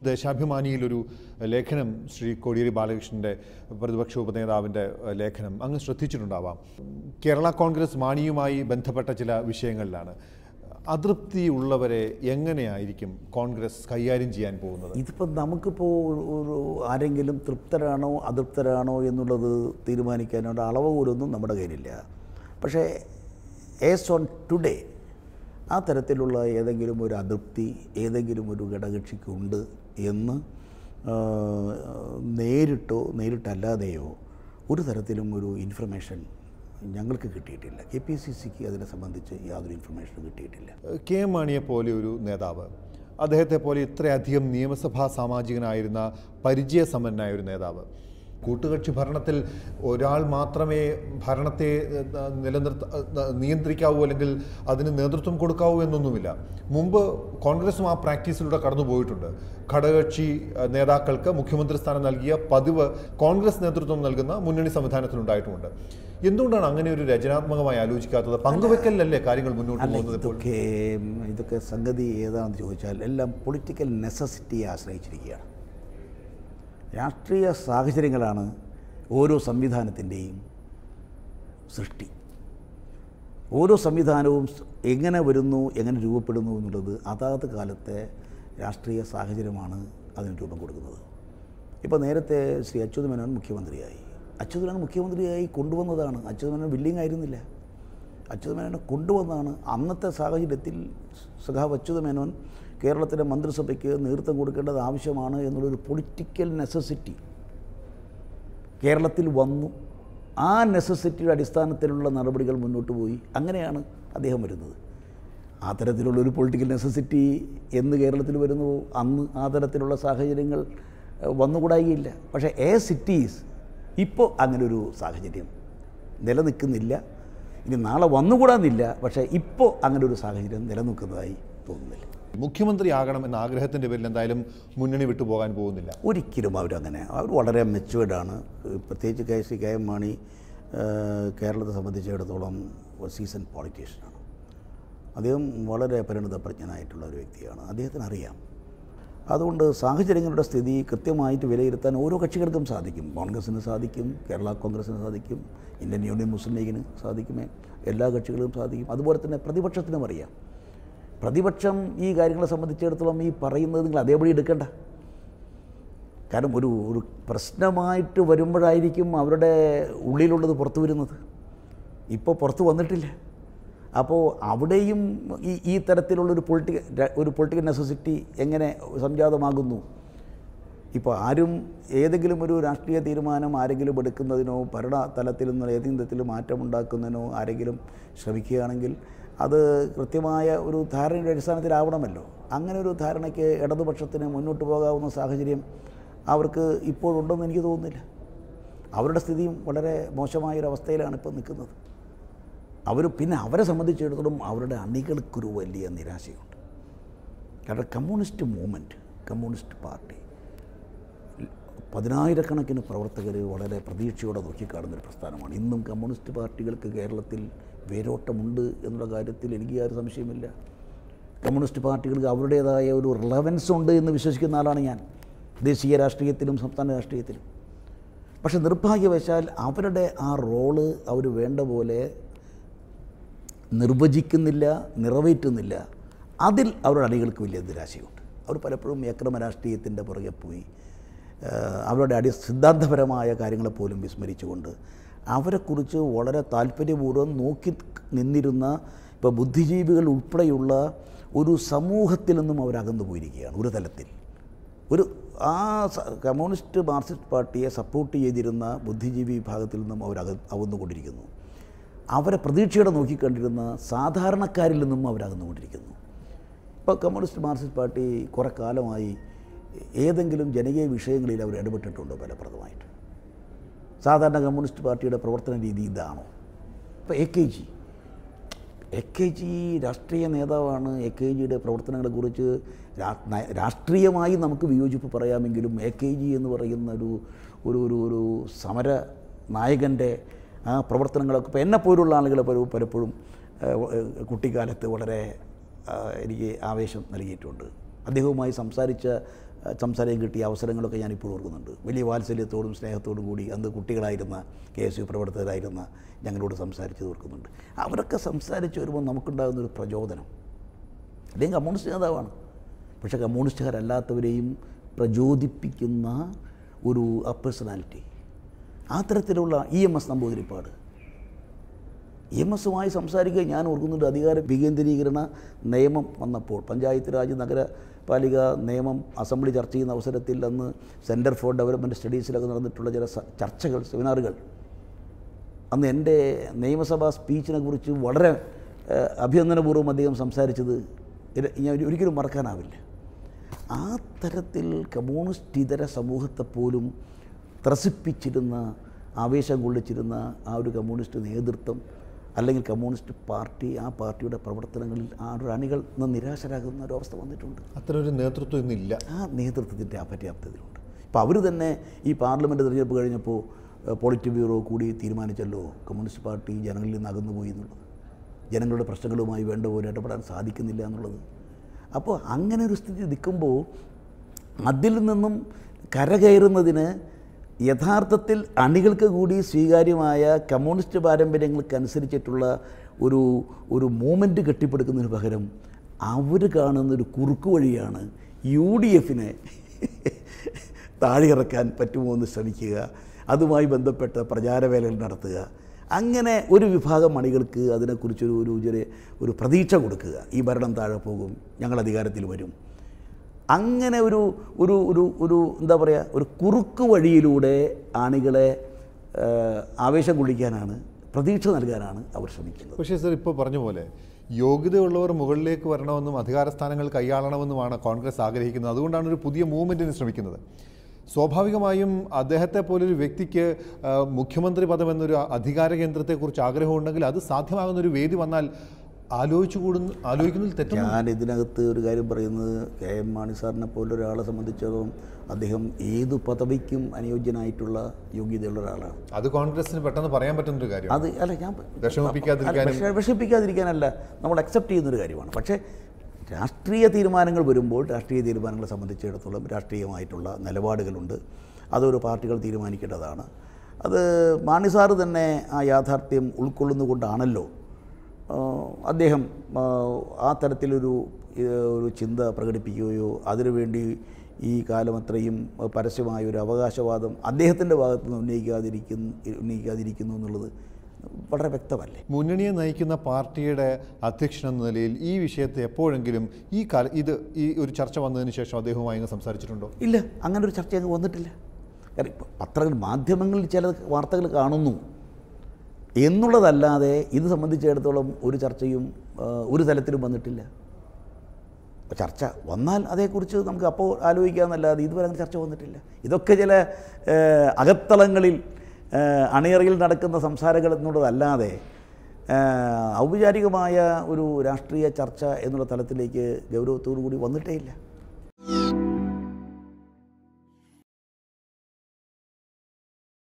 ദേശാഭിമാനിയിലൊരു ലേഖനം ശ്രീ കോടിയേരി ബാലകൃഷ്ണൻ്റെ പ്രതിപക്ഷ ഉപനേതാവിൻ്റെ ലേഖനം അങ്ങ് ശ്രദ്ധിച്ചിട്ടുണ്ടാവാം കേരള കോൺഗ്രസ് മാണിയുമായി ബന്ധപ്പെട്ട ചില വിഷയങ്ങളിലാണ് അതൃപ്തി ഉള്ളവരെ എങ്ങനെയായിരിക്കും കോൺഗ്രസ് കൈകാര്യം ചെയ്യാൻ പോകുന്നത് ഇതിപ്പോൾ നമുക്കിപ്പോൾ ഒരു- ഒരു ആരെങ്കിലും തൃപ്തരാണോ അതൃപ്തരാണോ എന്നുള്ളത് തീരുമാനിക്കാനുള്ള അളവ് പോലൊന്നും നമ്മുടെ കയ്യിലില്ല പക്ഷേ ഏസ് ഓൺ ടുഡേ ആ തരത്തിലുള്ള ഏതെങ്കിലും ഒരു അതൃപ്തി ഏതെങ്കിലും ഒരു ഘടകക്ഷിക്കുണ്ട് എന്ന് ആ, നേരിട്ടോ നേരിട്ടല്ലാതെയോ ഒരു തരത്തിലും ഒരു ഇൻഫർമേഷൻ ഞങ്ങൾക്ക് കിട്ടിയിട്ടില്ല കെ പി സി സിക്ക് അതിനെ സംബന്ധിച്ച് യാതൊരു ഇൻഫർമേഷനും കിട്ടിയിട്ടില്ല കെ എം മാണിയെ പോലെ ഒരു നേതാവ് അദ്ദേഹത്തെ പോലെ ഇത്രയധികം നിയമസഭാ സാമാജികനായിരുന്ന പരിചയസമ്പന്നനായ ഒരു നേതാവ് കൂട്ടുകക്ഷി ഭരണത്തിൽ ഒരാൾ മാത്രമേ ഭരണത്തെ ഏഹ്, നിലനിർത്ത ഏഹ്, നിയന്ത്രിക്കാവൂ അല്ലെങ്കിൽ അതിന് നേതൃത്വം കൊടുക്കാവൂ എന്നൊന്നുമില്ല മുമ്പ് കോൺഗ്രസും ആ പ്രാക്ടീസിലൂടെ കടന്നുപോയിട്ടുണ്ട് ഘടകകക്ഷി ഏഹ്, നേതാക്കൾക്ക് മുഖ്യമന്ത്രി സ്ഥാനം നൽകിയ പതിവ് കോൺഗ്രസ് നേതൃത്വം നൽകുന്ന മുന്നണി സംവിധാനത്തിലുണ്ടായിട്ടുമുണ്ട് എന്തുകൊണ്ടാണ് അങ്ങനെ ഒരു രചനാത്മകമായി ആലോചിക്കാത്തത് പങ്കുവെക്കലിലല്ലേ കാര്യങ്ങൾ മുന്നോട്ട് അല്ല പോകുന്നത് ഇപ്പോൾ ഇതൊക്കെ ഇതൊക്കെ സംഗതി ഏതാണെന്ന് ചോദിച്ചാൽ എല്ലാം പൊളിറ്റിക്കൽ നെസസിറ്റിയെ ആശ്രയിച്ചിരിക്കുകയാണ് രാഷ്ട്രീയ സാഹചര്യങ്ങളാണ് ഓരോ സംവിധാനത്തിൻ്റെയും സൃഷ്ടി ഓരോ സംവിധാനവും സ് എങ്ങനെ വരുന്നു എങ്ങനെ രൂപപ്പെടുന്നു എന്നുള്ളത് അതാത് കാലത്തെ രാഷ്ട്രീയ സാഹചര്യമാണ് അതിന് രൂപം കൊടുക്കുന്നത് ഇപ്പോൾ നേരത്തെ ശ്രീ അച്യുത് മേനോൻ മുഖ്യമന്ത്രിയായി അച്യുത് മേനോൻ മുഖ്യമന്ത്രിയായി കൊണ്ടുവന്നതാണ് അച്യുത് മേനോൻ ബില്ലിംഗ് ആയിരുന്നില്ല അച്യുത് മേനോനെ കൊണ്ടുവന്നതാണ് അന്നത്തെ സാഹചര്യത്തിൽ സഖാവ് അച്യുത് മേനോൻ കേരളത്തിലെ മന്ത്രിസഭയ്ക്ക് നേതൃത്വം കൊടുക്കേണ്ടത് ആവശ്യമാണ് എന്നുള്ളൊരു പൊളിറ്റിക്കൽ നെസസിറ്റി കേരളത്തിൽ വന്നു ആ നെസസിറ്റിയുടെ അടിസ്ഥാനത്തിലുള്ള നടപടികൾ മുന്നോട്ട് പോയി അങ്ങനെയാണ് അദ്ദേഹം വരുന്നത് ആ തരത്തിലുള്ളൊരു പൊളിറ്റിക്കൽ നെസസിറ്റി എന്ന് കേരളത്തിൽ വരുന്നു അന്ന് ആ തരത്തിലുള്ള സാഹചര്യങ്ങൾ ഏഹ്, വന്നുകൂടായില്ല പക്ഷേ എ സിറ്റീസ് ഇപ്പോൾ അങ്ങനൊരു സാഹചര്യം നിലനിൽക്കുന്നില്ല ഇനി നാളെ വന്നുകൂടാന്നില്ല പക്ഷേ ഇപ്പോൾ അങ്ങനെ ഒരു സാഹചര്യം നിലനിൽക്കുന്നതായി തോന്നുന്നില്ല മുഖ്യമന്ത്രിയാകണം എന്ന ആഗ്രഹത്തിന്റെ പേരിൽ എന്തായാലും മുന്നണി വിട്ടുപോകാൻ പോകുന്നില്ല ഒരിക്കലും അവരങ്ങനെ അവർ വളരെ മെച്ചുവേർഡാണ് പ്രത്യേകിച്ച് K C K M Mani ഏഹ്, കേരളത്തെ സംബന്ധിച്ചിടത്തോളം സീസൺ പോളിറ്റീഷ്യനാണ് അദ്ദേഹം വളരെ പരിണിതപ്രജ്ഞനായിട്ടുള്ള ഒരു വ്യക്തിയാണ് അദ്ദേഹത്തിന് അറിയാം അതുകൊണ്ട് സാഹചര്യങ്ങളുടെ സ്ഥിതി കൃത്യമായിട്ട് വിലയിരുത്താൻ ഓരോ കക്ഷികൾക്കും സാധിക്കും കോൺഗ്രസ്സിന് സാധിക്കും കേരള കോൺഗ്രസ്സിന് സാധിക്കും ഇന്ത്യൻ യൂണിയൻ മുസ്ലിം ലീഗിന് സാധിക്കുമേ എല്ലാ കക്ഷികളും സാധിക്കും അതുപോലെ തന്നെ പ്രതിപക്ഷത്തിനും അറിയാം പ്രതിപക്ഷം ഈ കാര്യങ്ങളെ സംബന്ധിച്ചിടത്തോളം ഈ പറയുന്നത് നിങ്ങൾ അതേപടി എടുക്കണ്ട കാരണം ഒരു ഒരു പ്രശ്നമായിട്ട് വരുമ്പോഴായിരിക്കും അവരുടെ ഉള്ളിലുള്ളത് പുറത്തു വരുന്നത് ഇപ്പോൾ പുറത്തു വന്നിട്ടില്ല അപ്പോൾ അവിടെയും ഈ ഈ തരത്തിലുള്ളൊരു പൊളിറ്റിക്കൽ ഒരു പൊളിറ്റിക്കൽ നെസസിറ്റി എങ്ങനെ സംജാതമാകുന്നു ഇപ്പോൾ ആരും ഏതെങ്കിലും ഒരു രാഷ്ട്രീയ തീരുമാനം ആരെങ്കിലും എടുക്കുന്നതിനോ ഭരണ തലത്തിൽ നിന്ന് ഏതെങ്കിലും തരത്തിൽ മാറ്റമുണ്ടാക്കുന്നതിനോ ആരെങ്കിലും ശ്രമിക്കുകയാണെങ്കിൽ അത് കൃത്യമായ ഒരു ധാരണയുടെ അടിസ്ഥാനത്തിലാവണമല്ലോ അങ്ങനെ ഒരു ധാരണയ്ക്ക് ഇടതുപക്ഷത്തിന് മുന്നോട്ട് പോകാവുന്ന സാഹചര്യം അവർക്ക് ഇപ്പോഴുണ്ടെന്ന് എനിക്ക് തോന്നുന്നില്ല അവരുടെ സ്ഥിതിയും വളരെ മോശമായൊരവസ്ഥയിലാണ് ഇപ്പോൾ നിൽക്കുന്നത് അവർ പിന്നെ അവരെ സംബന്ധിച്ചിടത്തോളം അവരുടെ അണികൾക്കൊരു വലിയ നിരാശയുണ്ട് കാരണം കമ്മ്യൂണിസ്റ്റ് മൂവ്മെൻറ്റ് കമ്മ്യൂണിസ്റ്റ് പാർട്ടി പതിനായിരക്കണക്കിന് പ്രവർത്തകർ വളരെ പ്രതീക്ഷയോടെ നോക്കിക്കാണുന്നൊരു പ്രസ്ഥാനമാണ് ഇന്നും കമ്മ്യൂണിസ്റ്റ് പാർട്ടികൾക്ക് കേരളത്തിൽ വേരോട്ടമുണ്ട് എന്നുള്ള കാര്യത്തിൽ എനിക്ക് യാതൊരു സംശയമില്ല കമ്മ്യൂണിസ്റ്റ് പാർട്ടികൾക്ക് അവരുടേതായ ഒരു റിലവൻസ് ഉണ്ട് എന്ന് വിശ്വസിക്കുന്ന ആളാണ് ഞാൻ ദേശീയ രാഷ്ട്രീയത്തിലും സംസ്ഥാന രാഷ്ട്രീയത്തിലും പക്ഷെ നിർഭാഗ്യവശാൽ അവരുടെ ആ റോള് അവർ വേണ്ട പോലെ നിർവചിക്കുന്നില്ല നിറവേറ്റുന്നില്ല അതിൽ അവരുടെ അണികൾക്ക് വലിയ നിരാശയുണ്ട് അവർ പലപ്പോഴും അക്രമ രാഷ്ട്രീയത്തിൻ്റെ പുറകെ പോയി ആ, അവരുടെ അടി സിദ്ധാന്തപരമായ കാര്യങ്ങളെ പോലും വിസ്മരിച്ചുകൊണ്ട് അവരെക്കുറിച്ച് വളരെ താല്പര്യപൂർവ്വം നോക്കി നിന്നിരുന്ന ഇപ്പോൾ ബുദ്ധിജീവികൾ ഉൾപ്പെടെയുള്ള ഒരു സമൂഹത്തിൽ നിന്നും അവരകന്നു പോയിരിക്കുകയാണ് ഒരു തലത്തിൽ ഒരു ആ സ- കമ്മ്യൂണിസ്റ്റ് മാർക്സിസ്റ്റ് പാർട്ടിയെ സപ്പോർട്ട് ചെയ്തിരുന്ന ബുദ്ധിജീവി വിഭാഗത്തിൽ നിന്നും അവർ അക അകന്നുകൊണ്ടിരിക്കുന്നു അവരെ പ്രതീക്ഷയോടെ നോക്കിക്കണ്ടിരുന്ന സാധാരണക്കാരിൽ നിന്നും അവരകന്നുകൊണ്ടിരിക്കുന്നു ഇപ്പോൾ കമ്മ്യൂണിസ്റ്റ് മാർക്സിസ്റ്റ് പാർട്ടി കുറേ കാലമായി ഏതെങ്കിലും ജനകീയ വിഷയങ്ങളിൽ അവർ ഇടപെട്ടിട്ടുണ്ടോ ഫലപ്രദമായിട്ട് സാധാരണ കമ്മ്യൂണിസ്റ്റ് പാർട്ടിയുടെ പ്രവർത്തന രീതി ഇതാണോ ഇപ്പോൾ A K G A K G രാഷ്ട്രീയ നേതാവാണ് എ കെ ജിയുടെ പ്രവർത്തനങ്ങളെക്കുറിച്ച് രാ- നയ- രാഷ്ട്രീയമായി നമുക്ക് വിയോജിപ്പ് പറയാമെങ്കിലും എ കെ ജി എന്ന് പറയുന്ന ഒരു ഒരു ഒരു ഒരു സമര നായകൻ്റെ ആ പ്രവർത്തനങ്ങളൊക്കെ ഇപ്പോൾ എന്നെപ്പോലുള്ള ആളുകൾ പല- പലപ്പോഴും ഏഹ്, ഏഹ്, കുട്ടിക്കാലത്ത് വളരെ ആ, എനിക്ക് ആവേശം നൽകിയിട്ടുണ്ട് അദ്ദേഹവുമായി സംസാരിച്ച ആ, സംസാരം കിട്ടിയ അവസരങ്ങളൊക്കെ ഞാൻ ഇപ്പോൾ ഓർക്കുന്നുണ്ട് വലിയ വാത്സല്യത്തോടും സ്നേഹത്തോടും കൂടി അന്ന് കുട്ടികളായിരുന്ന കെ എസ് യു പ്രവർത്തകരായിരുന്ന ഞങ്ങളോട് സംസാരിച്ച് ഓർക്കുന്നുണ്ട് അവരൊക്കെ സംസാരിച്ച് വരുമ്പോൾ നമുക്കുണ്ടാകുന്ന ഒരു പ്രചോദനം അദ്ദേഹം കമ്മ്യൂണിസ്റ്റ് നേതാവാണ് പക്ഷേ കമ്മ്യൂണിസ്റ്റുകാരല്ലാത്തവരെയും പ്രചോദിപ്പിക്കുന്ന ഒരു പേഴ്സണാലിറ്റി ആ തരത്തിലുള്ള E M S Namboodiripad E M എസുമായി സംസാരിക്കുക ഞാൻ ഓർക്കുന്നുണ്ട് അധികാര വികേന്ദ്രീകരണ നിയമം വന്നപ്പോൾ പഞ്ചായത്ത് രാജ് നഗരപാലിക നിയമം അസംബ്ലി ചർച്ച ചെയ്യുന്ന അവസരത്തിൽ അന്ന് സെൻറ്റർ ഫോർ ഡെവലപ്മെൻറ്റ് സ്റ്റഡീസിലൊക്കെ നടന്നിട്ടുള്ള ചില സ- ചർച്ചകൾ സെമിനാറുകൾ അന്ന് എൻ്റെ നിയമസഭാ സ്പീച്ചിനെ കുറിച്ച് വളരെ ഏഹ്, അഭിനന്ദനപൂർവ്വം അദ്ദേഹം സംസാരിച്ചത് ഇത് ഞാൻ ഒരി- ഒരിക്കലും മറക്കാനാവില്ല ആ തരത്തിൽ കമ്മ്യൂണിസ്റ്റ് ഇതര സമൂഹത്തെ പോലും ത്രസിപ്പിച്ചിരുന്ന ആവേശം കൊള്ളിച്ചിരുന്ന ആ ഒരു കമ്മ്യൂണിസ്റ്റ് നേതൃത്വം അല്ലെങ്കിൽ കമ്മ്യൂണിസ്റ്റ് പാർട്ടി ആ പാർട്ടിയുടെ പ്രവർത്തനങ്ങളിൽ ആ ഒരു അണികൾ ഇന്ന് നിരാശരാകുന്ന ഒരു അവസ്ഥ വന്നിട്ടുണ്ട് അത്തരം ഒരു നേതൃത്വം ഇന്നില്ല ആ നേതൃത്വത്തിൻ്റെ അപര്യാപ്തതയുണ്ട് ഇപ്പോൾ അവർ തന്നെ ഈ പാർലമെൻറ്റ് തിരഞ്ഞെടുപ്പ് കഴിഞ്ഞപ്പോൾ ഏഹ്, പോളിറ്റ് ബ്യൂറോ കൂടി തീരുമാനിച്ചല്ലോ കമ്മ്യൂണിസ്റ്റ് പാർട്ടി ജനങ്ങളിൽ നിന്ന് അകന്നുപോയി എന്നുള്ളത് ജനങ്ങളുടെ പ്രശ്നങ്ങളുമായി വേണ്ട പോലെ ഇടപെടാൻ സാധിക്കുന്നില്ല എന്നുള്ളത് അപ്പോൾ അങ്ങനെ ഒരു സ്ഥിതി നിൽക്കുമ്പോൾ അതിൽ നിന്നും കരകയറുന്നതിന് യഥാർത്ഥത്തിൽ അണികൾക്ക് കൂടി സ്വീകാര്യമായ കമ്മ്യൂണിസ്റ്റ് പാരമ്പര്യങ്ങൾക്കനുസരിച്ചിട്ടുള്ള ഒരു ഒരു മൂമെൻറ്റ് കെട്ടിപ്പടുക്കുന്നതിന് പകരം അവർ കാണുന്നൊരു കുറുക്കു വഴിയാണ് യു ഡി എഫിനെ താഴെയിറക്കാൻ പറ്റുമോ എന്ന് ശ്രമിക്കുക അതുമായി ബന്ധപ്പെട്ട പ്രചാരവേലകൾ നടത്തുക അങ്ങനെ ഒരു വിഭാഗം അണികൾക്ക് അതിനെക്കുറിച്ചൊരു ഒരു ചെറിയ ഒരു പ്രതീക്ഷ കൊടുക്കുക ഈ ഭരണം താഴെ പോകും ഞങ്ങൾ അധികാരത്തിൽ വരും അങ്ങനെ ഒരു ഒരു ഒരു ഒരു എന്താ പറയുക ഒരു കുറുക്ക് വഴിയിലൂടെ ആണികളെ ഏഹ്, ആവേശം കൊള്ളിക്കാനാണ് പ്രതീക്ഷ നൽകാനാണ് അവർ ശ്രമിക്കുന്നത് പക്ഷേ സർ ഇപ്പോൾ പറഞ്ഞ പോലെ യോഗ്യതയുള്ളവർ മുകളിലേക്ക് വരണമെന്നും അധികാര സ്ഥാനങ്ങൾ കൈയാളണമെന്നുമാണ് കോൺഗ്രസ് ആഗ്രഹിക്കുന്നത് അതുകൊണ്ടാണ് ഒരു പുതിയ മൂവ്മെൻറ്റിന് ശ്രമിക്കുന്നത് സ്വാഭാവികമായും അദ്ദേഹത്തെ പോലൊരു വ്യക്തിക്ക് ആ, മുഖ്യമന്ത്രി പദം എന്നൊരു അധികാര കേന്ദ്രത്തെക്കുറിച്ച് ആഗ്രഹമുണ്ടെങ്കിൽ അത് സാധ്യമാകുന്ന ഒരു വേദി വന്നാൽ ആലോചിച്ചു കൂടുന്നു ആലോചിക്കുന്നതിൽ തെറ്റും ഞാൻ ഇതിനകത്ത് ഒരു കാര്യം പറയുന്നത് കെ എം മാണി സാറിനെ പോലെ ഒരാളെ സംബന്ധിച്ചിടത്തോളം അദ്ദേഹം ഏതു പദവിക്കും അനുയോജ്യനായിട്ടുള്ള യോഗ്യതയുള്ള ഒരാളാണ് അത് കോൺഗ്രസിന് പെട്ടെന്ന് പറയാൻ പറ്റുന്ന ഒരു കാര്യം അത് അല്ല ഞാൻ വിഷമിപ്പിക്കാതിരിക്കാനും അല്ല, വിഷ- വിഷമിപ്പിക്കാതിരിക്കാനല്ല നമ്മൾ അക്സെപ്റ്റ് ചെയ്യുന്നൊരു കാര്യമാണ് പക്ഷേ രാഷ്ട്രീയ തീരുമാനങ്ങൾ വരുമ്പോൾ രാഷ്ട്രീയ തീരുമാനങ്ങളെ സംബന്ധിച്ചിടത്തോളം രാഷ്ട്രീയമായിട്ടുള്ള നിലപാടുകളുണ്ട് അതൊരു പാർട്ടികൾ തീരുമാനിക്കേണ്ടതാണ് അത് മാണി സാറ് തന്നെ ആ യാഥാർത്ഥ്യം ഉൾക്കൊള്ളുന്നുകൊണ്ടാണല്ലോ ആ, അദ്ദേഹം ആ, ആ തരത്തിലൊരു ഏഹ്, ഒരു ചിന്ത പ്രകടിപ്പിക്കുകയോ അതിനുവേണ്ടി ഈ കാലം അത്രയും പരസ്യമായ ഒരു അവകാശവാദം അദ്ദേഹത്തിൻ്റെ ഭാഗത്ത് നിന്ന് ഉന്നയിക്കാതിരിക്കുന്നു ഉന്നയിക്കാതിരിക്കുന്നു എന്നുള്ളത് വളരെ വ്യക്തമല്ലേ മുന്നണിയെ നയിക്കുന്ന പാർട്ടിയുടെ അധ്യക്ഷൻ എന്ന നിലയിൽ ഈ വിഷയത്തെ എപ്പോഴെങ്കിലും ഈ കാല ഇത് ഈ ഒരു ചർച്ച വന്നതിന് ശേഷം അദ്ദേഹവുമായി അങ്ങ് സംസാരിച്ചിട്ടുണ്ടോ ഇല്ല അങ്ങനെ ഒരു ചർച്ച അങ്ങ് വന്നിട്ടില്ല കാരണം ഇപ്പം പത്രങ്ങൾ മാധ്യമങ്ങളിൽ ചില വാർത്തകൾ കാണുന്നു എന്നുള്ളതല്ലാതെ ഇത് സംബന്ധിച്ചിടത്തോളം ഒരു ചർച്ചയും ആ, ഒരു തലത്തിലും വന്നിട്ടില്ല അപ്പോൾ ചർച്ച വന്നാൽ അതേക്കുറിച്ച് നമുക്ക് അപ്പോൾ ആലോചിക്കാമെന്നല്ലാതെ ഇതുവരെ അങ്ങനെ ചർച്ച വന്നിട്ടില്ല ഇതൊക്കെ ചില ആ, അകത്തളങ്ങളിൽ ആ, അണിയറയിൽ നടക്കുന്ന സംസാരങ്ങൾ എന്നുള്ളതല്ലാതെ ആ, ഔപചാരികമായ ഒരു രാഷ്ട്രീയ ചർച്ച എന്നുള്ള തലത്തിലേക്ക് ഗൗരവത്തോടു കൂടി വന്നിട്ടേ ഇല്ല